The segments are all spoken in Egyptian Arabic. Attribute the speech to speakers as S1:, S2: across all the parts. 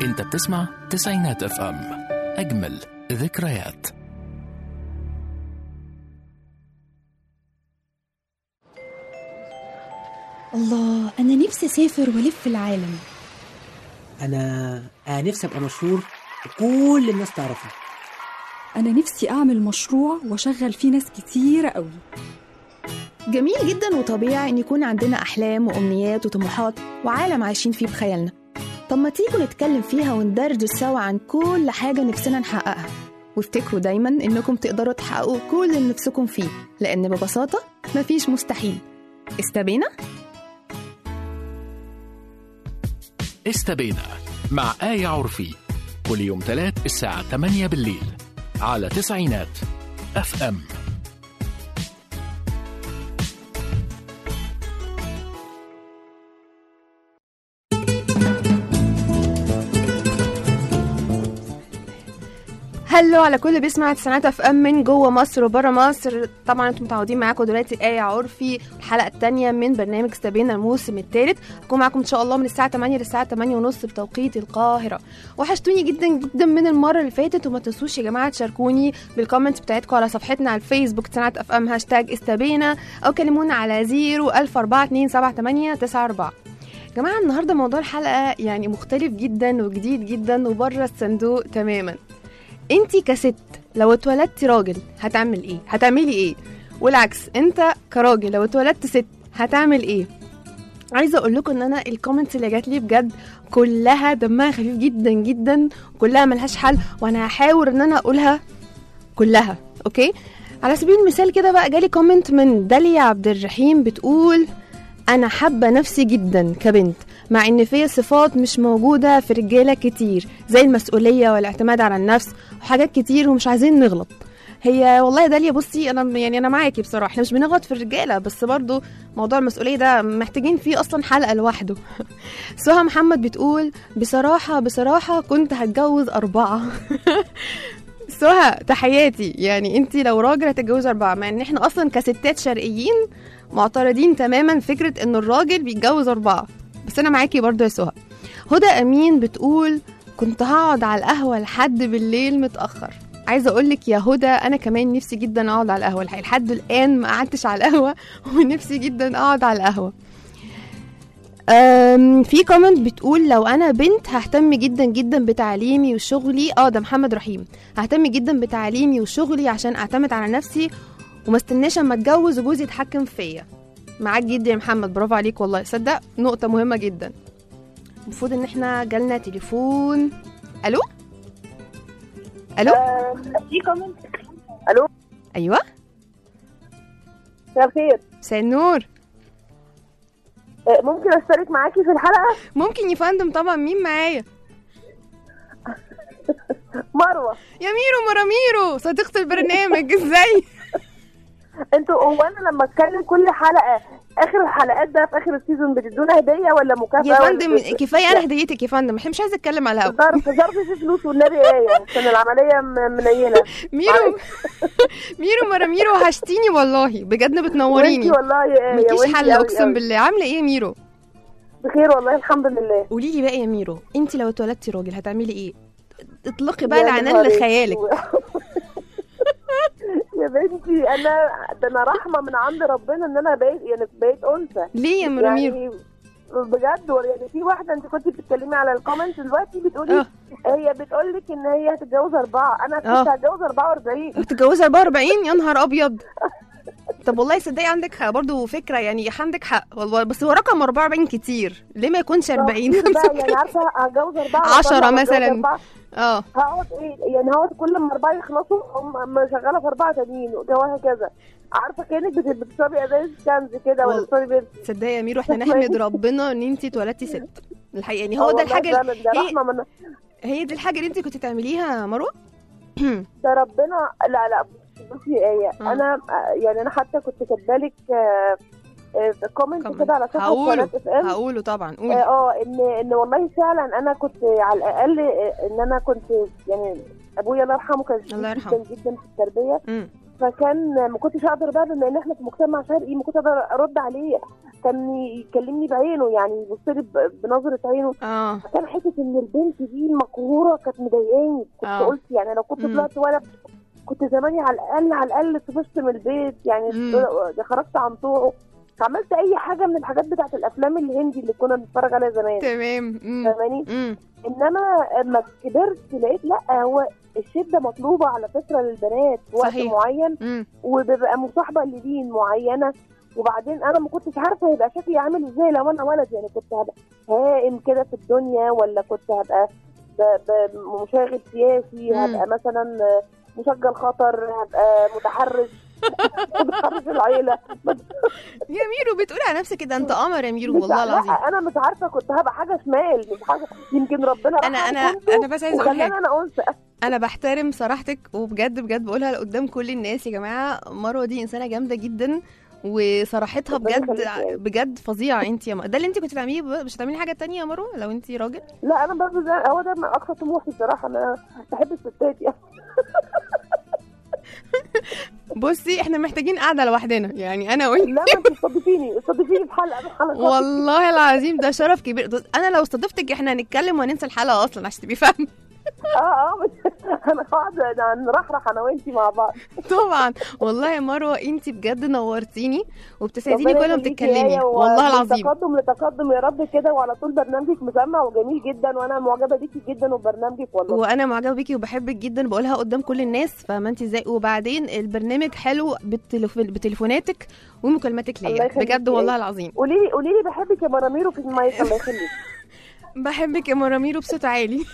S1: انت بتسمع تسعينات اف ام اجمل ذكريات
S2: الله أنا نفسي أسافر وألف العالم
S3: انا انا نفسي ابقى مشهور وكل الناس تعرفني
S2: أنا نفسي أعمل مشروع وأشغل فيه ناس كتيرة قوي
S4: جميل جدا وطبيعي إن يكون عندنا أحلام وأمنيات وطموحات وعالم عايشين فيه بخيالنا طب ما تيجوا نتكلم فيها وندردش سوا عن كل حاجة نفسنا نحققها وافتكروا دايما إنكم تقدروا تحققوا كل اللي نفسكم فيه لأن ببساطة مفيش مستحيل استبينا؟
S1: استبينا مع آية عرفي كل يوم تلات الساعة 8 بالليل على تسعينات اف ام
S4: هلو على كل بيسمع تسعينات اف ام من جوه مصر وبره مصر طبعا انتم متعودين معاكم دلوقتي آية عرفي الحلقة الثانية من برنامج استبينا الموسم الثالث هكون معاكم ان شاء الله من الساعة 8 للساعة 8 ونص بتوقيت القاهرة وحشتوني جدا جدا من المرة اللي فاتت وما تنسوش يا جماعة تشاركوني بالكومنت بتاعتكم على صفحتنا على الفيسبوك تسعينات اف ام هاشتاج استبينا او كلمونا على 0 104278 جماعة النهاردة موضوع الحلقة يعني مختلف جدا وجديد جدا وبره الصندوق تماما انتي كست لو اتولدتي راجل هتعمل ايه هتعملي ايه والعكس انت كراجل لو اتولدت ست هتعمل ايه عايزه اقول لكم ان انا الكومنتس اللي جات لي بجد كلها دمها خفيف جدا جدا وكلها ملهاش حل وانا هحاول ان انا اقولها كلها اوكي على سبيل المثال كده بقى جالي كومنت من داليا عبد الرحيم بتقول انا حابه نفسي جدا كبنت مع ان فيا صفات مش موجوده في رجاله كتير زي المسؤوليه والاعتماد على النفس وحاجات كتير ومش عايزين نغلط هي والله يا داليا بصي انا يعني انا معاكي بصراحه احنا مش بنغلط في الرجاله بس برضو موضوع المسؤوليه ده محتاجين فيه اصلا حلقه لوحده سهى محمد بتقول بصراحه بصراحه كنت هتجوز اربعه سهى تحياتي يعني انت لو راجل هتتجوز اربعه مع ان احنا اصلا كستات شرقيين معترضين تماما فكره ان الراجل بيتجوز اربعه بس انا معاكي برضو يا سهى هدى امين بتقول كنت هقعد على القهوه لحد بالليل متاخر عايزه اقول لك يا هدى انا كمان نفسي جدا اقعد على القهوه الحقيقة لحد الان ما قعدتش على القهوه ونفسي جدا اقعد على القهوه أم، في كومنت بتقول لو انا بنت ههتم جدا جدا بتعليمي وشغلي اه ده محمد رحيم ههتم جدا بتعليمي وشغلي عشان اعتمد على نفسي وما استناش اما اتجوز وجوزي يتحكم فيا معاك جدا يا محمد برافو عليك والله صدق نقطة مهمة جدا المفروض ان احنا جالنا تليفون الو الو
S5: في كومنت الو
S4: ايوه
S5: مساء الخير
S4: مساء النور
S5: آه، ممكن اشترك معاكي في الحلقه
S4: ممكن يا فندم طبعا مين معايا
S5: مروه
S4: يا ميرو مراميرو صديقة البرنامج ازاي
S5: انتوا هو انا لما اتكلم كل حلقه اخر الحلقات ده في اخر السيزون بتدونا هديه ولا مكافاه
S4: يا
S5: ولا
S4: فندم
S5: بت-
S4: كفايه انا هديتك يا فندم احنا مش عايزه اتكلم على الهوا
S5: ظرف ظرف في فلوس والنبي ايه عشان العمليه م- منيله
S4: ميرو ميرو مراميرو وحشتيني والله بجد
S5: وانتي
S4: بتنوريني
S5: والله يا ايه
S4: مفيش
S5: وانتي
S4: حل
S5: أوي
S4: اقسم
S5: أوي.
S4: بالله عامله ايه يا ميرو
S5: بخير والله الحمد لله
S4: قولي لي بقى يا ميرو انت لو اتولدتي راجل هتعملي ايه اطلقي بقى
S5: يا
S4: العنان
S5: نهار
S4: لخيالك
S5: أسود. يا بنتي انا ده انا رحمه من عند ربنا ان انا بقيت يعني بقيت انثى
S4: ليه يا مراميرو
S5: يعني بجد ولا- يعني في واحده انت كنت بتتكلمي على الكومنت دلوقتي بتقولي
S4: اه
S5: هي بتقول لك ان هي هتتجوز اربعه انا كنت
S4: اه.
S5: هتجوز 44
S4: هتتجوزي 44 يا نهار ابيض طب والله صدقي عندك حق برضه فكره يعني عندك حق والله بس هو رقم 44 كتير ليه ما يكونش 40
S5: كتير بقى يعني عارفه هتجوز اربعه
S4: عشرة
S5: وأطلع
S4: مثلاً.
S5: أتجوز أربعة.
S4: اه
S5: هقعد ايه يعني هقعد كل ما اربعه يخلصوا هم شغاله في اربعه تانيين وهكذا عارفه كانك بت- بتشربي ازاز كنز كده ولا
S4: وال-
S5: بتشربي بيبسي
S4: تصدقي يا ميرو احنا نحمد ربنا ان انت اتولدتي ست الحقيقه يعني هو
S5: آه
S4: ده
S5: والله
S4: الحاجه
S5: فعلاً ده
S4: هي,
S5: رحمه من
S4: هي دي الحاجه اللي انت كنت تعمليها يا مروه
S5: ده ربنا لا لا بصي يا ايه
S4: مم.
S5: انا آه، يعني انا حتى كنت كاتبالك كومنت
S4: كومنت.
S5: كده على صفحه
S4: هقوله
S5: قناه اف ام
S4: هقوله طبعا قولي
S5: اه ان ان والله فعلا انا كنت على الاقل آه، ان انا كنت يعني ابويا الله يرحمه كان شديد
S4: الله يرحمه.
S5: جدا جدا في التربيه
S4: مم.
S5: فكان ما كنتش اقدر بقى بما ان احنا في مجتمع شرقي ما كنتش اقدر ارد عليه كان يكلمني بعينه يعني يبص لي ب- بنظره عينه
S4: اه
S5: كان حته ان البنت دي المقهوره كانت مضايقاني كنت
S4: آه.
S5: قلت يعني لو كنت
S4: مم.
S5: طلعت ولد كنت زماني على الاقل على الاقل طفشت من البيت يعني
S4: مم.
S5: خرجت عن طوعه عملت اي حاجه من الحاجات بتاعت الافلام الهندي اللي كنا بنتفرج عليها زمان
S4: تمام مم.
S5: فاهماني
S4: مم.
S5: انما لما كبرت لقيت لا هو الشده مطلوبه على فكره للبنات في وقت
S4: صحيح.
S5: معين
S4: مم.
S5: وبيبقى مصاحبه لدين معينه وبعدين انا ما كنتش عارفه هيبقى شكلي عامل ازاي لو انا ولد يعني كنت هبقى هائم كده في الدنيا ولا كنت هبقى ب- ب- مشاغب سياسي
S4: مم.
S5: هبقى مثلا مسجل خطر هبقى متحرش متحرش العيله
S4: يا ميرو بتقول على نفسك كده انت قمر يا ميرو
S5: مش
S4: والله
S5: ع-
S4: العظيم
S5: لا انا مش عارفه كنت هبقى حاجه شمال مش حاجه يمكن ربنا
S4: انا
S5: رحم
S4: انا
S5: كنته
S4: انا بس عايزه اقول
S5: وخلاني
S4: حاجه
S5: انا انثى
S4: انا بحترم صراحتك وبجد بجد بقولها لقدام كل الناس يا جماعه مروه دي انسانه جامده جدا وصراحتها
S5: ربنا
S4: بجد
S5: يخليك يا قلبي.
S4: بجد فظيعه انت يا م... ده اللي انت كنت بتعمليه ب- مش هتعملي حاجه تانية يا مروه لو انت راجل
S5: لا انا برضه ده هو ده من اقصى طموحي بصراحه انا بحب الستات يعني
S4: بصي احنا محتاجين قاعده لوحدنا يعني انا وانت
S5: لا ما انت استضيفيني استضيفيني في حلقه من الحلقات
S4: والله العظيم ده شرف كبير ده- انا لو استضفتك احنا هنتكلم وهننسى الحلقه اصلا عشان تبقي فاهمه
S5: اه اه بس انا قاعده نرحرح انا وانتي مع بعض
S4: طبعا والله يا مروه انت بجد نورتيني وبتسعديني
S5: ربنا
S4: كل ما
S5: يخليكي
S4: بتتكلمي
S5: يا آية،
S4: والله
S5: ومن
S4: العظيم
S5: تقدم لتقدم يا رب كده وعلى طول برنامجك مسمع وجميل جدا وانا معجبه بيكي جدا وبرنامجك والله
S4: وانا معجبه بيكي وبحبك جدا بقولها قدام كل الناس فاهمه انت ازاي وبعدين البرنامج حلو بالتلف... بتليفوناتك ومكالماتك
S5: الله
S4: ليا
S5: يخليكي
S4: بجد
S5: يا
S4: والله
S5: آية.
S4: العظيم
S5: قولي لي قولي لي بحبك يا مراميرو في المايك الله يخليك
S4: بحبك يا مراميرو بصوت عالي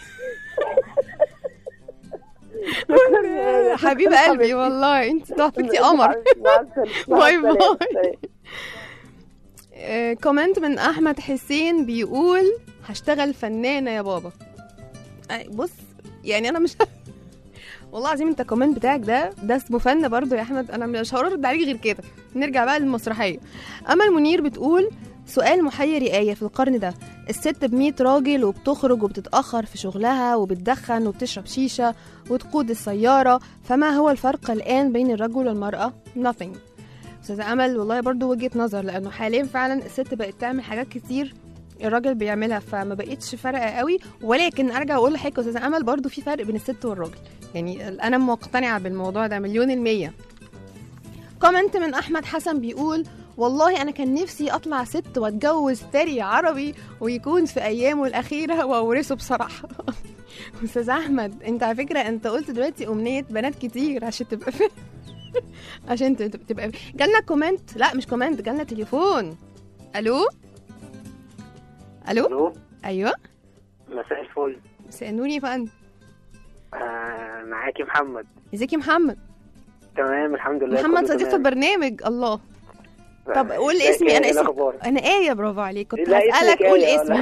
S5: شكراً يا آية، شكراً
S4: حبيب
S5: حبيبتي.
S4: قلبي والله انت تحفه انت
S5: ماشي
S4: قمر
S5: حبيبتي، مع السلامة. مع
S4: باي
S5: السلامة.
S4: باي.
S5: سلام.
S4: آه، كومنت من احمد حسين بيقول هشتغل فنانه يا بابا آه، بص يعني انا مش والله العظيم انت الكومنت بتاعك ده ده اسمه فن برضه يا احمد انا مش هرد عليك غير كده نرجع بقى للمسرحيه امل منير بتقول سؤال محير يا آية في القرن ده الست بمية راجل وبتخرج وبتتأخر في شغلها وبتدخن وبتشرب شيشة وتقود السيارة فما هو الفرق الآن بين الرجل والمرأة؟ nothing أستاذة أمل والله برضو وجهة نظر لأنه حاليا فعلا الست بقت تعمل حاجات كتير الراجل بيعملها فما بقتش فارقة قوي ولكن أرجع أقول لحضرتك يا أستاذة أمل برضو في فرق بين الست والراجل يعني أنا مقتنعة بالموضوع ده مليون المية كومنت من أحمد حسن بيقول والله أنا كان نفسي أطلع ست وأتجوز ثري عربي ويكون في أيامه الأخيرة وأورثه بصراحة أستاذ أحمد أنت على فكرة أنت قلت دلوقتي أمنية بنات كتير عشان تبقى فاهم عشان ت- تبقى جالنا كومنت لا مش كومنت جالنا تليفون الو الو
S6: الو
S4: ايوه
S6: مساء الفل
S4: مساء النور يا فندم
S6: آه معاكي محمد
S4: ازيك يا محمد
S6: تمام الحمد لله
S4: محمد
S6: كله
S4: صديق
S6: تمام.
S4: البرنامج الله طب قول
S6: ازيك
S4: اسمي
S6: يا
S4: انا
S6: إيه
S4: اسمي
S6: الأخبار؟
S4: انا ايه برافو عليك كنت
S6: لا،
S4: هسالك
S6: اسمك
S4: قول
S6: آية،
S4: اسمي
S6: لا.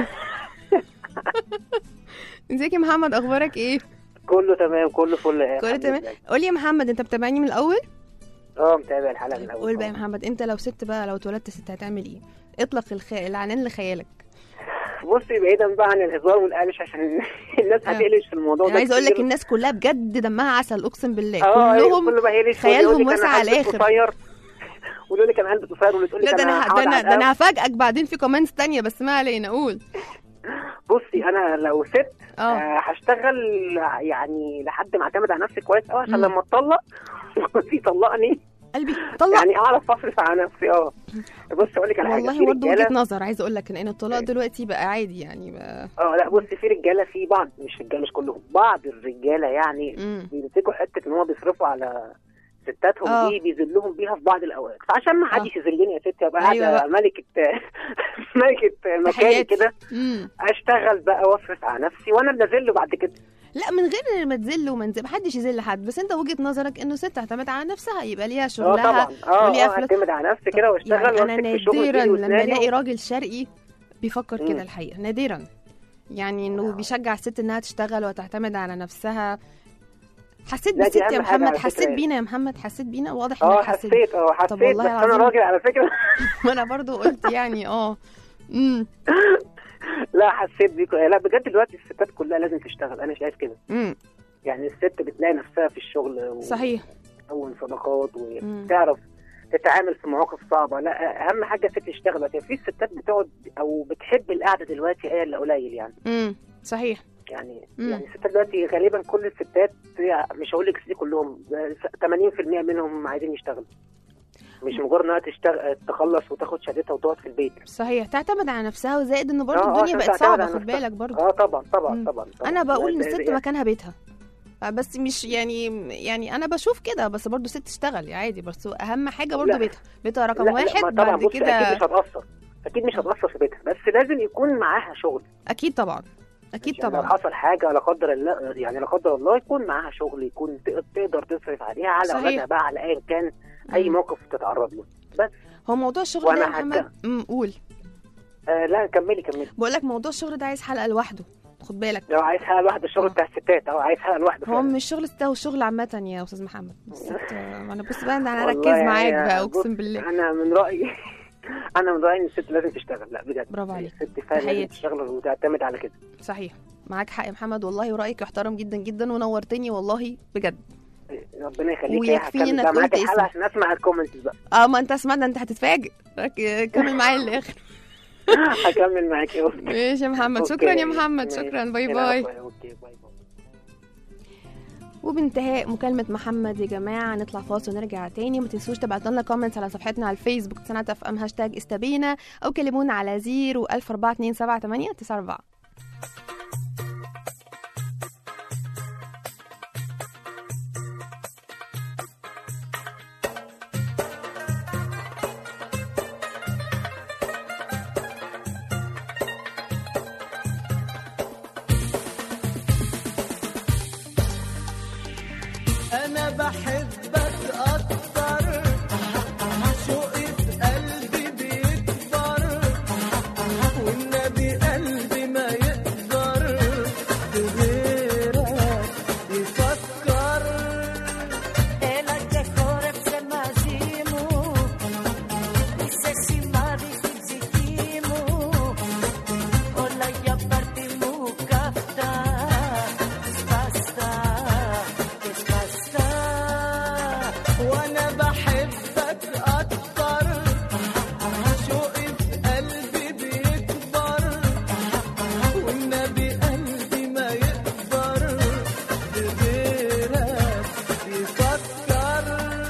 S4: ازيك يا محمد اخبارك ايه
S6: كله تمام كله فل آه،
S4: كله
S6: الحمد
S4: تمام
S6: لله.
S4: قول لي يا محمد انت بتابعني من الاول
S6: اه متابع الحلقه من الاول
S4: قول بقى يا
S6: طبعاً.
S4: محمد انت لو ست بقى لو اتولدت ست هتعمل ايه اطلق الخ... العنان لخيالك
S6: بصي بعيدا بقى عن الهزار والقلش عشان الناس
S4: آه.
S6: هتقلش في الموضوع
S4: انا
S6: ده
S4: عايز اقول لك
S6: كتير.
S4: الناس كلها بجد دمها عسل اقسم بالله
S6: اه أيوة،
S4: كلهم
S6: كله بقى يقلش
S4: خيالهم
S6: ويقول لك أنا
S4: واسع على
S6: هلبس
S4: الآخر.
S6: قصير ويقول لك انا هلبس قصير واللي تقول لك
S4: لا ده انا ده
S6: هقعد
S4: انا
S6: على
S4: ده انا
S6: القهوة.
S4: هفاجئك بعدين في كومنتس تانية بس ما علينا قول
S6: بصي انا لو ست
S4: اه
S6: آه، هشتغل يعني لحد ما اعتمد على نفسي كويس قوي عشان
S4: مم.
S6: لما اتطلق يطلقني
S4: قلبي طلع
S6: يعني اعرف اصرف على نفسي اه بص اقول لك على حاجه
S4: والله
S6: في
S4: برضه
S6: رجالة-
S4: وجهه نظر عايزه اقول لك ان الطلاق دلوقتي بقى عادي يعني بقى
S6: اه لا بص في رجاله في بعض مش رجاله مش كلهم بعض الرجاله يعني
S4: امم
S6: بيمسكوا حته ان هو بيصرفوا على ستاتهم
S4: آه.
S6: دي بيذلهم بيها في بعض الاوقات فعشان ما حدش يذلني يا ستي ابقى
S4: أيوة
S6: قاعده ملكه ملكه مكاني
S4: تحياتي.
S6: كده
S4: امم
S6: اشتغل بقى واصرف على نفسي وانا اللي اذله بعد كده
S4: لا من غير ما تذل وما تذل محدش يذل حد بس انت وجهه نظرك انه ست تعتمد على نفسها يبقى ليها
S6: اه
S4: شغلها
S6: طبعا اه
S4: وليها
S6: اه
S4: فلوس.
S6: اعتمد على نفسي كده واشتغل
S4: يعني انا
S6: وامسك في شغل
S4: نادرا
S6: بايدي
S4: لما
S6: واسناني
S4: الاقي
S6: و-
S4: راجل شرقي بيفكر كده
S6: مم.
S4: الحقيقه نادرا يعني انه بيشجع الست انها تشتغل وتعتمد على نفسها حسيت
S6: لا، دي
S4: بالست يا
S6: أهم حاجة
S4: محمد
S6: على
S4: حسيت
S6: فكرة.
S4: بينا يا محمد حسيت بينا واضح
S6: اه
S4: انك حسيت
S6: حسيت اه حسيت
S4: والله
S6: بس انا
S4: العظيم.
S6: راجل على فكره
S4: وانا برضو قلت يعني اه امم
S6: لا حسيت بيكم لا بجد دلوقتي الستات كلها لازم تشتغل انا شايف كده
S4: امم
S6: يعني الست بتلاقي نفسها في الشغل و-
S4: صحيح
S6: تكون صداقات
S4: مم.
S6: وتعرف تتعامل في مواقف صعبه لا اهم حاجه الست تشتغل بس في الستات بتقعد او بتحب القعده دلوقتي هي اللي قليل يعني
S4: امم صحيح
S6: يعني
S4: مم.
S6: يعني الستات دلوقتي غالبا كل الستات مش هقول لك كلهم 80% منهم عايزين يشتغلوا مش مجرد انها تشتغل تخلص وتاخد شهادتها وتقعد في البيت
S4: صحيح تعتمد على نفسها وزائد ان برضه
S6: آه، آه،
S4: الدنيا
S6: عشان
S4: بقت
S6: تعتمد
S4: صعبه
S6: على
S4: خد
S6: نفسها.
S4: بالك برضه
S6: اه طبعا طبعا
S4: مم.
S6: طبعا, طبعا.
S4: انا بقول ان
S6: ده-
S4: الست
S6: ده-
S4: مكانها بيتها بس مش يعني يعني انا بشوف كده بس برضه ست تشتغل عادي بس اهم حاجه برضه
S6: لا.
S4: بيتها بيتها رقم
S6: لا لا
S4: واحد
S6: ما طبعا
S4: بعد
S6: بص اكيد
S4: كده
S6: مش هتاثر اكيد مش هتاثر في بيتها بس لازم يكون معاها شغل
S4: اكيد طبعا اكيد
S6: يعني لو
S4: طبعا
S6: حصل حاجه لا قدر الله يعني لا قدر الله يكون معاها شغل يكون ت- تقدر تصرف عليها على
S4: صحيح.
S6: اولادها بقى على ايا كان اي
S4: مم.
S6: موقف تتعرض له بس
S4: هو موضوع الشغل
S6: وأنا
S4: ده يا
S6: حتى-
S4: محمد امم قول
S6: آه لا كملي كملي
S4: بقول لك موضوع الشغل ده عايز حلقه لوحده خد بالك
S6: لو عايز حاجه لوحده الشغل
S4: آه.
S6: بتاع الستات او عايز حاجه لوحده
S4: هو
S6: فعلا.
S4: مش شغل ست هو الشغل عامة يا أستاذ محمد بس انت- أنا بص بقى أنا
S6: والله
S4: هركز
S6: يعني
S4: معاك بقى
S6: بص،
S4: أقسم بالله
S6: انا من رايي انا من رايي ان الست لازم تشتغل لا بجد
S4: برافو عليك.
S6: الست فعلا لازم
S4: تحياتي.
S6: تشتغل وتعتمد على كده
S4: صحيح معاك حق يا محمد والله ورأيك يحترم جدا جدا ونورتني والله بجد
S6: ربنا يخليك
S4: ويكفيني إنك
S6: بقى معاك
S4: قلت
S6: الحلقه
S4: اسمي.
S6: عشان اسمع الكومنتس بقى
S4: اه ما انت سمعت انت هتتفاجئ رك- كمل معايا للاخر
S6: هكمل معاك يا أختي.
S4: ماشي يا محمد
S6: أوكي.
S4: شكرا يا محمد
S6: ماشي.
S4: شكرا باي
S6: العفو
S4: باي
S6: يا أوكي، باي باي
S4: وبانتهاء مكالمة محمد يا جماعة نطلع فاصل ونرجع تاني ما تنسوش تبعتوا لنا كومنتس على صفحتنا على الفيسبوك سنة اف ام هاشتاج استبينا او كلمونا على 0 1427 94
S7: انا بحبك اكتر شوقي في قلبي بيكبر والنبي قلبي ما يقدر بغيرك يفكر
S8: Ela che corre se mazimo I se si mari si zitimo Ola ya partimu kafta Basta Basta
S7: وانا بحبك اكتر شوقي في قلبي بيكبر والنبي قلبي ما يقدر بغيرك يفكر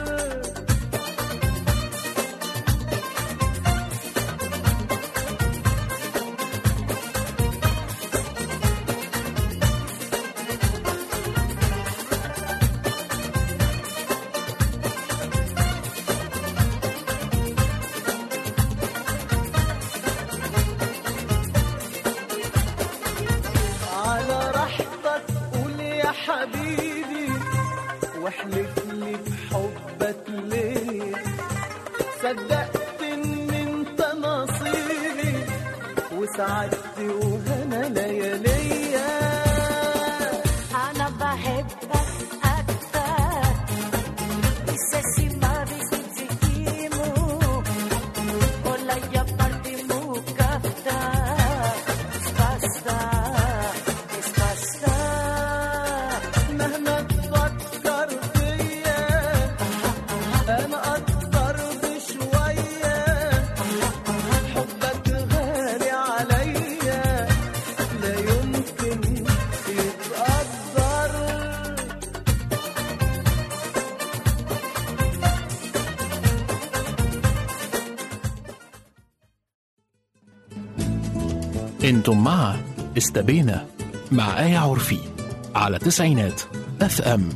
S7: على راحتك قول يا حبيبي واحلف لي بحبك ليه صدقت ان انت نصيبي وسعدتي وهنا لياليا
S8: أنا بحبك أكتر Y se si mari si zitimo Ola ya partimu kafta Basta Basta
S7: مهما تفكر فيا انا اكتر بشويه حبك غالي عليا لا يمكن يتقدر
S1: انتم مع استبينا مع آية عرفي على تسعينات اف ام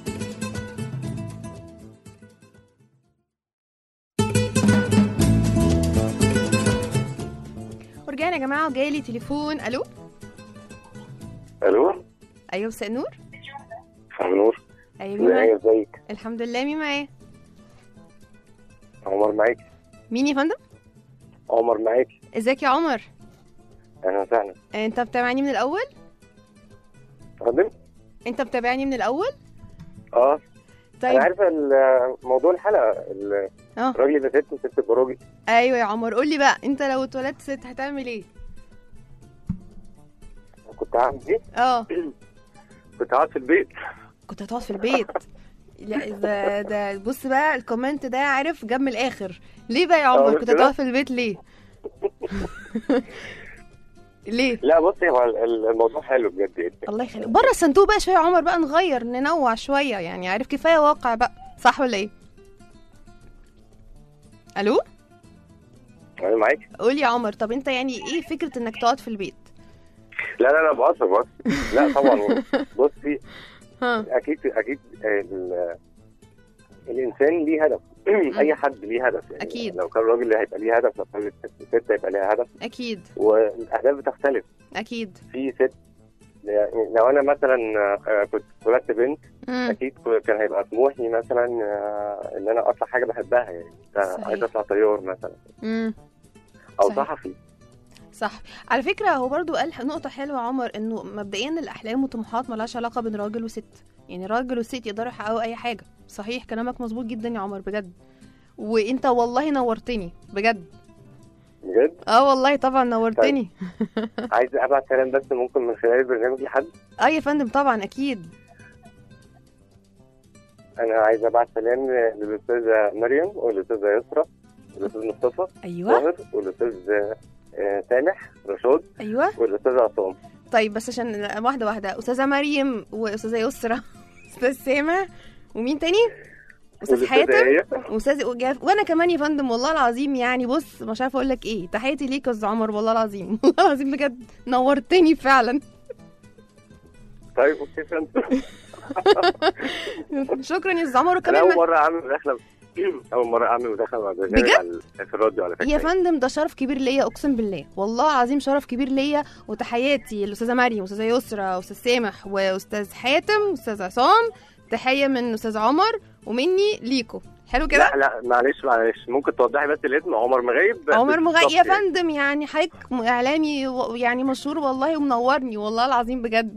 S4: ورجعنا يا جماعة وجايلي تليفون الو
S9: الو
S4: ايوه مساء النور
S9: مساء نور
S4: ايوه مين معايا
S9: ازيك ازيك
S4: الحمد لله مين معايا
S9: عمر معاك
S4: مين يا فندم
S9: عمر معاك
S4: ازيك يا عمر
S9: اهلا وسهلا
S4: انت متابعني من الاول
S9: اتفضل
S4: انت متابعني من الاول
S9: اه
S4: طيب
S9: انا عارفه ال- موضوع الحلقه ال-
S4: اه
S9: الراجل يبقى ست وست يبقى راجل
S4: ايوه يا عمر قول لي بقى انت لو اتولدت ست هتعمل ايه
S9: كنت هعمل ايه؟
S4: اه
S9: كنت هقعد في البيت
S4: كنت هتقعد في البيت لا ده ده بص بقى الكومنت ده عارف جاب من الاخر ليه بقى يا عمر
S9: أقول
S4: كنت
S9: كده؟
S4: تقعد في البيت ليه ليه
S9: لا بصي هو ال- ال- الموضوع حلو بجد جدا
S4: الله يخليك بره الصندوق بقى شويه يا عمر بقى نغير ننوع شويه يعني عارف كفايه واقع بقى صح ولا ايه الو
S9: انا معاك
S4: قول يا عمر طب انت يعني ايه فكره انك تقعد في البيت
S9: لا لا لا بهزر بس لا طبعا بصي
S4: ها
S9: اكيد اكيد ال- الانسان ليه هدف اي حد ليه هدف يعني
S4: أكيد.
S9: لو كان راجل هيبقى ليه هدف لو كانت ست هيبقى ليها هدف
S4: اكيد
S9: والاهداف بتختلف
S4: اكيد
S9: في ست يعني لو انا مثلا آه، كنت ولدت بنت
S4: مم.
S9: اكيد كان هيبقى طموحي مثلا آه، ان انا اطلع حاجه بحبها يعني
S4: صحيح.
S9: عايز اطلع طيار مثلا
S4: مم.
S9: او
S4: صحيح.
S9: صحفي
S4: صح على فكرة هو برضو قال نقطة حلوة يا عمر انه مبدئيا الاحلام والطموحات ملهاش علاقة بين راجل وست يعني راجل وست يقدروا يحققوا اي حاجة صحيح كلامك مظبوط جدا يا عمر بجد وانت والله نورتني بجد
S9: بجد
S4: اه والله طبعا نورتني
S9: عايز ابعت كلام بس ممكن من خلال البرنامج لحد
S4: اه يا فندم طبعا اكيد
S9: انا عايز ابعت سلام للاستاذه مريم والاستاذه يسرا والاستاذ مصطفى
S4: ايوه
S9: طاهر والاستاذ آه، سامح رشاد
S4: ايوه
S9: والاستاذ عصام
S4: طيب بس عشان واحدة واحدة استاذة مريم واستاذة يسرا استاذ سامع ومين تاني استاذ
S9: والأستاذة
S4: حاتم
S9: آية.
S4: واستاذ وجاف وانا كمان يا فندم والله العظيم يعني بص مش عارفه اقول لك ايه تحياتي ليك يا استاذ عمر والله العظيم والله العظيم بجد نورتني فعلا
S9: طيب اوكي فهمت
S4: شكرا يا استاذ عمر
S9: انا
S4: وكمان
S9: اول
S4: ما-
S9: مره اعمل مداخله اول مره اعمل مداخله مع برنامج
S4: بجد؟
S9: على- في الراديو على فكره
S4: يا فندم ده شرف كبير ليا اقسم بالله والله العظيم شرف كبير ليا وتحياتي الاستاذه مريم واستاذه يسرا واستاذ سامح واستاذ حاتم واستاذ عصام تحيه من استاذ عمر ومني ليكو حلو كده
S9: لا لا معلش معلش ممكن توضحي بس الاسم عمر مغيب
S4: عمر مغيب يا
S9: بالظبط يعني.
S4: فندم يعني حضرتك م- اعلامي و- يعني مشهور والله ومنورني والله العظيم بجد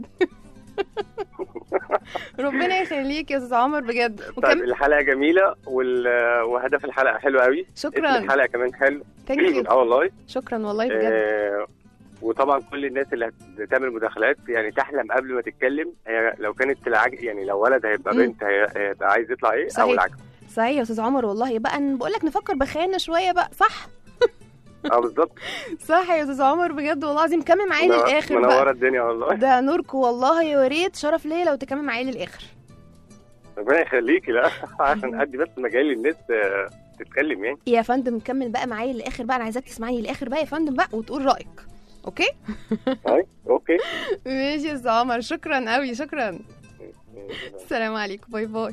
S4: ربنا يخليك يا استاذ عمر بجد
S9: طيب
S4: وكم
S9: الحلقه جميله وال... وهدف الحلقه حلو قوي اسم
S4: شكرا
S9: الحلقه كمان حلو
S4: ثانك يو
S9: اه والله
S4: شكرا والله بجد
S9: آه وطبعا كل الناس اللي هتعمل مداخلات يعني تحلم قبل ما تتكلم هي لو كانت العج... يعني لو ولد هيبقى
S4: مم.
S9: بنت هي- هيبقى عايز يطلع ايه او
S4: صحيح.
S9: العكس
S4: صحيح يا استاذ عمر والله بقى بقول لك نفكر بخيانه شويه بقى صح
S9: اه بالظبط
S4: صح يا استاذ عمر بجد والله العظيم كمل معايا
S9: منور-
S4: للاخر
S9: منوره
S4: بقى
S9: الدنيا والله
S4: ده نوركم والله يا ريت شرف ليا لو تكمل معايا للاخر
S9: ربنا يخليكي لا عشان ادي بس مجال للناس آه، تتكلم يعني
S4: يا فندم كمل بقى معايا للاخر بقى انا عايزاك تسمعني للاخر بقى يا فندم بقى وتقول رايك اوكي
S9: طيب اوكي
S4: ماشي يا استاذ عمر شكرا قوي شكرا السلام عليكم باي باي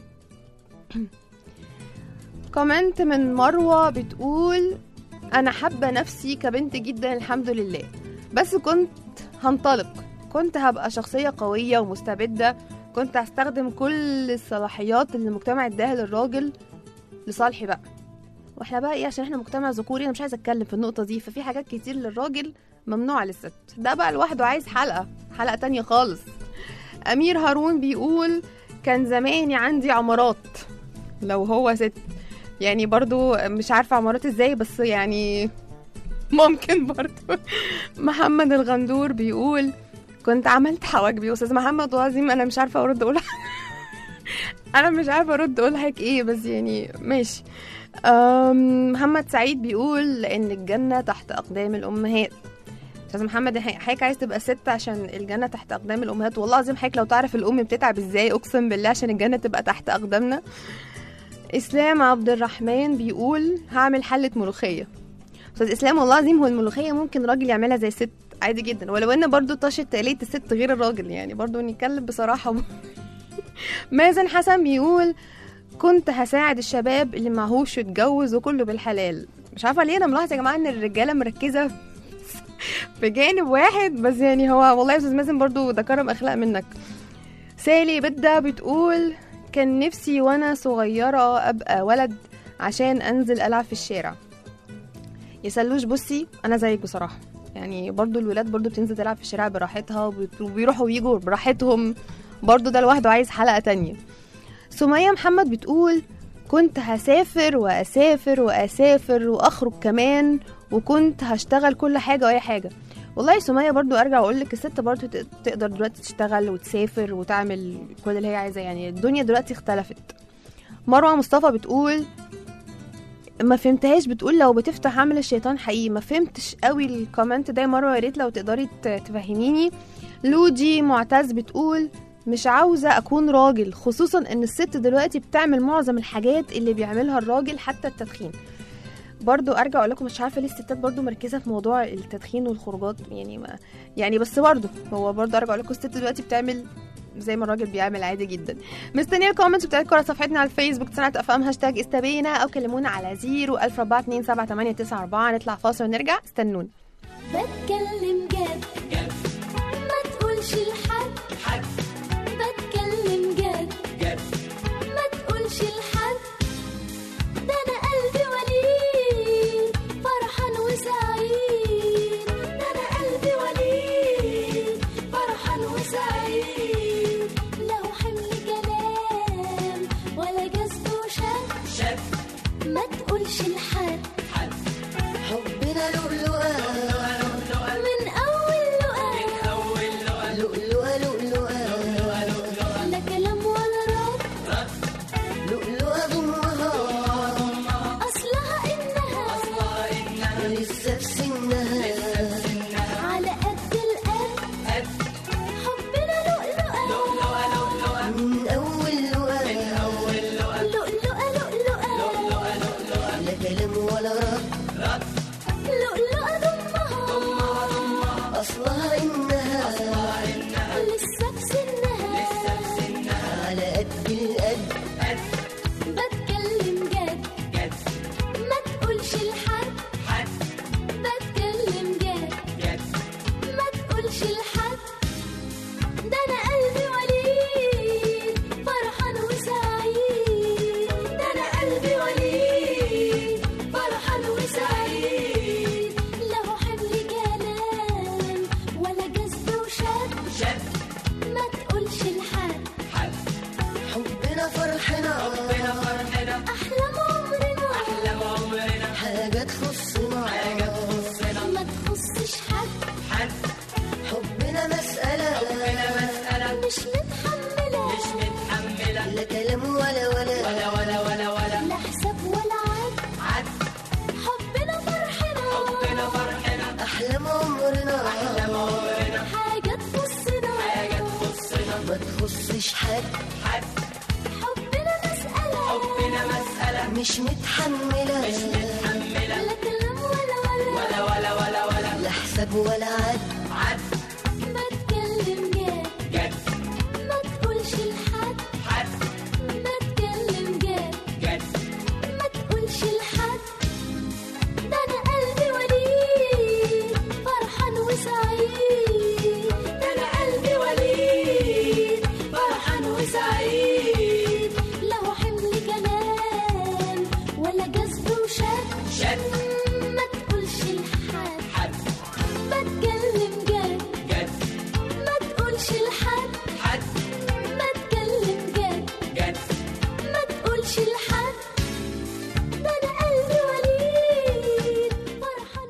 S4: كومنت من مروة بتقول أنا حابة نفسي كبنت جدا الحمد لله بس كنت هنطلق كنت هبقى شخصية قوية ومستبدة كنت هستخدم كل الصلاحيات اللي المجتمع اداها للراجل لصالحي بقى واحنا بقى ايه عشان احنا مجتمع ذكوري انا مش عايزه اتكلم في النقطه دي ففي حاجات كتير للراجل ممنوعه للست ده بقى لوحده عايز حلقه حلقه تانية خالص امير هارون بيقول كان زماني عندي عمارات لو هو ست يعني برضو مش عارفه عمارات ازاي بس يعني ممكن برضو محمد الغندور بيقول كنت عملت حواجبي استاذ محمد وعظيم انا مش عارفه ارد اقول انا مش عارفه ارد اقول لك ايه بس يعني ماشي أم، محمد سعيد بيقول لان الجنه تحت اقدام الامهات استاذ محمد ح- حضرتك عايز تبقى ست عشان الجنه تحت اقدام الامهات والله العظيم حضرتك لو تعرف الام بتتعب ازاي اقسم بالله عشان الجنه تبقى تحت اقدامنا اسلام عبد الرحمن بيقول هعمل حله ملوخيه استاذ اسلام والله العظيم هو الملوخيه ممكن راجل يعملها زي الست عادي جدا ولو ان برضو طاشة تقلية الست غير الراجل يعني برضو نتكلم بصراحه مازن حسن بيقول كنت هساعد الشباب اللي معهوش يتجوز وكله بالحلال مش عارفه ليه انا ملاحظه يا جماعه ان الرجاله مركزه في جانب واحد بس يعني هو والله يا استاذ مازن برضو ده كرم اخلاق منك سالي بدة بتقول كان نفسي وانا صغيره ابقى ولد عشان انزل العب في الشارع يا سلوش بصي انا زيك بصراحه يعني برضو الولاد برضو بتنزل تلعب في الشارع براحتها وبت- وبيروحوا ويجوا براحتهم برضو ده لوحده عايز حلقه تانية سمية محمد بتقول كنت هسافر واسافر واسافر واخرج كمان وكنت هشتغل كل حاجه واي حاجه والله يا سمية برضو ارجع واقول لك الست برضو ت- تقدر دلوقتي تشتغل وتسافر وتعمل كل اللي هي عايزاه يعني الدنيا دلوقتي اختلفت مروه مصطفى بتقول ما فهمتهاش بتقول لو بتفتح عمل الشيطان حقيقي ما فهمتش قوي الكومنت ده يا مروه يا ريت لو تقدري ت- تفهميني لودي معتز بتقول مش عاوزة أكون راجل خصوصا إن الست دلوقتي بتعمل معظم الحاجات اللي بيعملها الراجل حتى التدخين برضو ارجع اقول لكم مش عارفه ليه الستات برضو مركزه في موضوع التدخين والخروجات يعني ما يعني بس برضو هو برضو ارجع اقول لكم الست دلوقتي بتعمل زي ما الراجل بيعمل عادي جدا مستنيه الكومنتس بتاعتكم على صفحتنا على الفيسبوك سنة اف ام هاشتاج استبينا او كلمونا على 0 1000 4 2 7 8 9 4 نطلع فاصل ونرجع استنونا
S8: بتكلم جد جد ما تقولش لحد حد بتكلم جد جد ما تقولش لحد ده انا قلبي وليد فرحان وسعيد ده انا قلبي وليد فرحان وسعيد لو حمل كلام ولا جذب وشد شد ما تقولش لحد حبنا لؤلؤة من أول لؤلؤة لؤلؤة لؤلؤة لا كلام ولا رد لؤلؤة ضمها أصلها إنها لسه في سنها على قد القد حبنا لؤلؤة من أول لؤلؤة لؤلؤة لؤلؤة لا كلام ولا رد لؤلؤة ضمها أصلها إنها لسه في سنها على قد القد بتكلم جد ما تقولش لحد بتكلم جد ما تقولش لحد ده أنا قلبي وليد فرحان وسعيد ده أنا قلبي وليد فرحان وسعيد له حمل كلام ولا جذب وشد شد ما تقولش لحد حبنا فرحنا حبنا فرحنا أحلام عمرنا أحلام عمرنا حاجة تخصنا حاجة تخصنا ما تخصش حد حد حبنا مسألة حبنا مسألة مش متحملة مش متحملة لا كلام ولا ولا ولا ولا ولا ولا لا حساب ولا عد عد حبنا فرحنا حبنا فرحنا أحلام عمرنا أحلام عمرنا حاجة تخصنا حاجة تخصنا ما تخصش حد حد حبنا مسألة حبنا مسألة مش متحملة مش متحملة لا كلام ولا ولا ولا ولا ولا ولا لا حساب ولا عد عد بتكلم جد جد ما تقولش لحد حد بتكلم جد جد ما تقولش لحد ده انا قلبي وليد فرحان وسعيد ده انا قلبي وليد فرحان وسعيد له حمل كلام ولا جذب وشد شد ما تقولش لحد حد بتكلم جد جد ما تقولش لحد حد بتكلم جد جد ما تقولش لحد ده انا قلبي وليد فرحان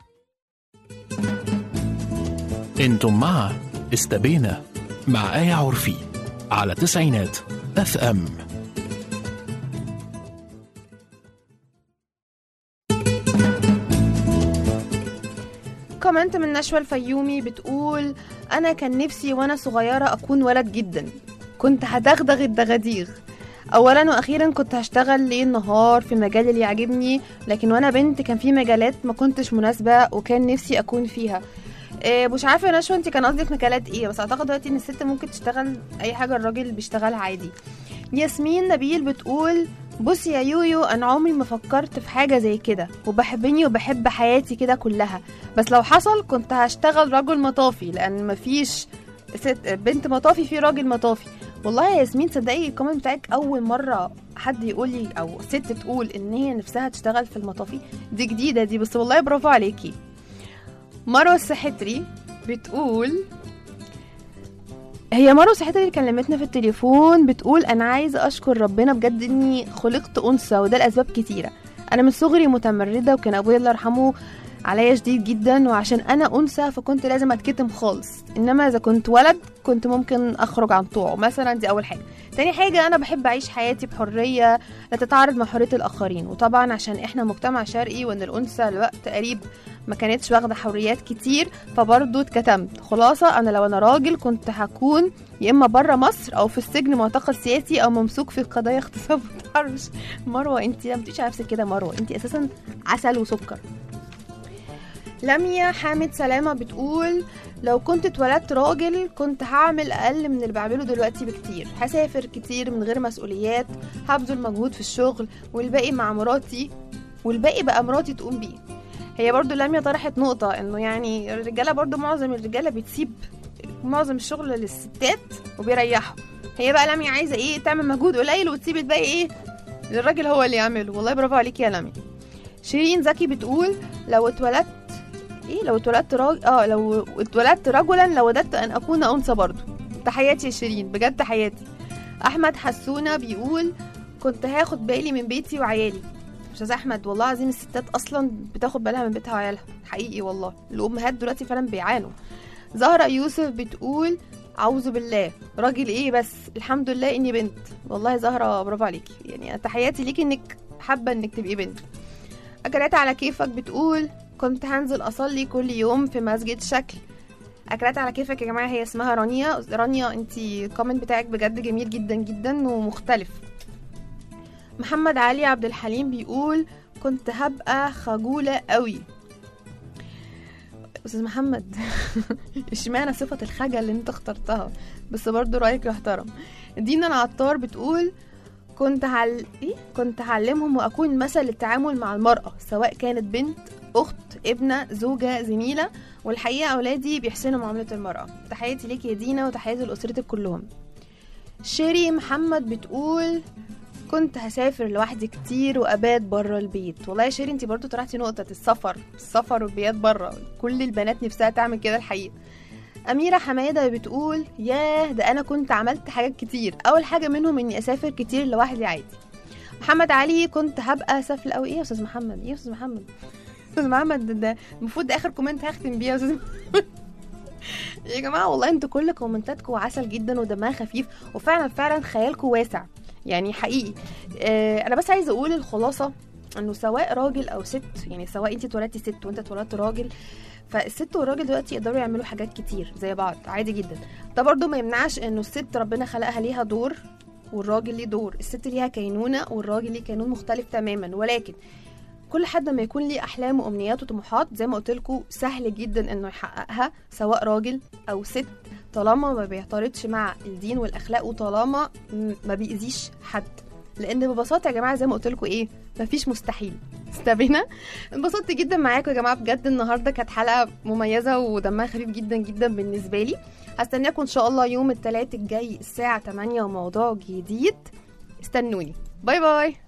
S8: وسعيد
S1: انتم مع استبينا مع آية عرفي على تسعينات اف ام
S4: كومنت من نشوى الفيومي بتقول انا كان نفسي وانا صغيره اكون ولد جدا كنت هدغدغ الدغاديغ اولا واخيرا كنت هشتغل ليل نهار في المجال اللي يعجبني لكن وانا بنت كان في مجالات ما كنتش مناسبه وكان نفسي اكون فيها إيه مش عارفه يا نشوى انت كان قصدك مجالات ايه بس اعتقد دلوقتي ان الست ممكن تشتغل اي حاجه الراجل بيشتغلها عادي ياسمين نبيل بتقول بص يا يويو انا عمري ما فكرت في حاجه زي كده وبحبني وبحب حياتي كده كلها بس لو حصل كنت هشتغل رجل مطافي لان مفيش ست بنت مطافي في راجل مطافي والله يا ياسمين صدقي الكومنت بتاعك اول مره حد يقول لي او ست تقول ان هي نفسها تشتغل في المطافي دي جديده دي بس والله برافو عليكي مروه السحتري بتقول هي مروه السحتري اللي كلمتنا في التليفون بتقول انا عايزه اشكر ربنا بجد اني خلقت انثى وده لاسباب كتيره انا من صغري متمرده وكان ابويا الله يرحمه عليا شديد جدا وعشان انا انثى فكنت لازم اتكتم خالص انما اذا كنت ولد كنت ممكن اخرج عن طوعه مثلا دي اول حاجه تاني حاجة أنا بحب أعيش حياتي بحرية لا تتعارض مع حرية الآخرين وطبعا عشان إحنا مجتمع شرقي وإن الأنثى الوقت قريب ما كانتش واخدة حريات كتير فبرضه اتكتمت خلاصة أنا لو أنا راجل كنت هكون يا إما بره مصر أو في السجن معتقل سياسي أو ممسوك في قضايا اغتصاب وتحرش مروة أنت لا بتقوليش على نفسك كده مروة أنت أساسا عسل وسكر لميا حامد سلامة بتقول لو كنت اتولدت راجل كنت هعمل أقل من اللي بعمله دلوقتي بكتير هسافر كتير من غير مسؤوليات هبذل مجهود في الشغل والباقي مع مراتي والباقي بقى مراتي تقوم بيه هي برضو لميا طرحت نقطة انه يعني الرجالة برضو معظم الرجالة بتسيب معظم الشغل للستات وبيريحوا هي بقى لميا عايزة ايه تعمل مجهود قليل وتسيب الباقي ايه للراجل هو اللي يعمله والله برافو عليكي يا لميا شيرين زكي بتقول لو اتولدت ايه لو اتولدت راجل اه لو اتولدت رجلا لوددت ان اكون انثى برضو تحياتي يا شيرين بجد تحياتي احمد حسونه بيقول كنت هاخد بالي من بيتي وعيالي استاذ احمد والله العظيم الستات اصلا بتاخد بالها من بيتها وعيالها حقيقي والله الامهات دلوقتي فعلا بيعانوا زهرة يوسف بتقول أعوذ بالله راجل ايه بس الحمد لله اني بنت والله زهرة برافو عليكي يعني تحياتي ليكي انك حابة انك تبقي بنت أكلات على كيفك بتقول كنت هنزل أصلي كل يوم في مسجد شكل أكلات على كيفك يا جماعة هي اسمها رانيا رانيا انتي الكومنت بتاعك بجد جميل جدا جدا ومختلف محمد علي عبد الحليم بيقول كنت هبقى خجولة قوي أستاذ محمد اشمعنى صفة الخجل اللي انت اخترتها بس برضو رأيك يحترم دينا العطار بتقول كنت هعل... إيه؟ كنت هعلمهم واكون مثل للتعامل مع المرأة سواء كانت بنت اخت ابنة زوجة زميلة والحقيقة اولادي بيحسنوا معاملة المرأة تحياتي ليك يا دينا وتحياتي لاسرتك كلهم شيري محمد بتقول كنت هسافر لوحدي كتير وابات بره البيت والله يا شيري انت برضو طرحتي نقطة السفر السفر والبيات بره كل البنات نفسها تعمل كده الحقيقة أميرة حمادة بتقول ياه ده أنا كنت عملت حاجات كتير أول حاجة منهم إني أسافر كتير لوحدي عادي محمد علي كنت هبقى سافل أو إيه يا أستاذ محمد إيه يا أستاذ محمد أستاذ محمد ده, ده المفروض ده آخر كومنت هختم بيه يا أستاذ محمد. يا جماعة والله انتوا كل كومنتاتكم عسل جدا ودمها خفيف وفعلا فعلا خيالكم واسع يعني حقيقي آه أنا بس عايزة أقول الخلاصة انه سواء راجل او ست يعني سواء انت اتولدتي ست وانت اتولدت راجل فالست والراجل دلوقتي يقدروا يعملوا حاجات كتير زي بعض عادي جدا ده برضو ما يمنعش انه الست ربنا خلقها ليها دور والراجل ليه دور الست ليها كينونة والراجل ليه كينون مختلف تماما ولكن كل حد ما يكون ليه احلام وامنيات وطموحات زي ما قلت لكم سهل جدا انه يحققها سواء راجل او ست طالما ما بيعترضش مع الدين والاخلاق وطالما م- ما بيأذيش حد لان ببساطه يا جماعه زي ما قلت لكم ايه مفيش مستحيل استبينا انبسطت جدا معاكم يا جماعه بجد النهارده كانت حلقه مميزه ودمها خفيف جدا جدا بالنسبه لي هستناكم ان شاء الله يوم الثلاث الجاي الساعه 8 وموضوع جديد استنوني باي باي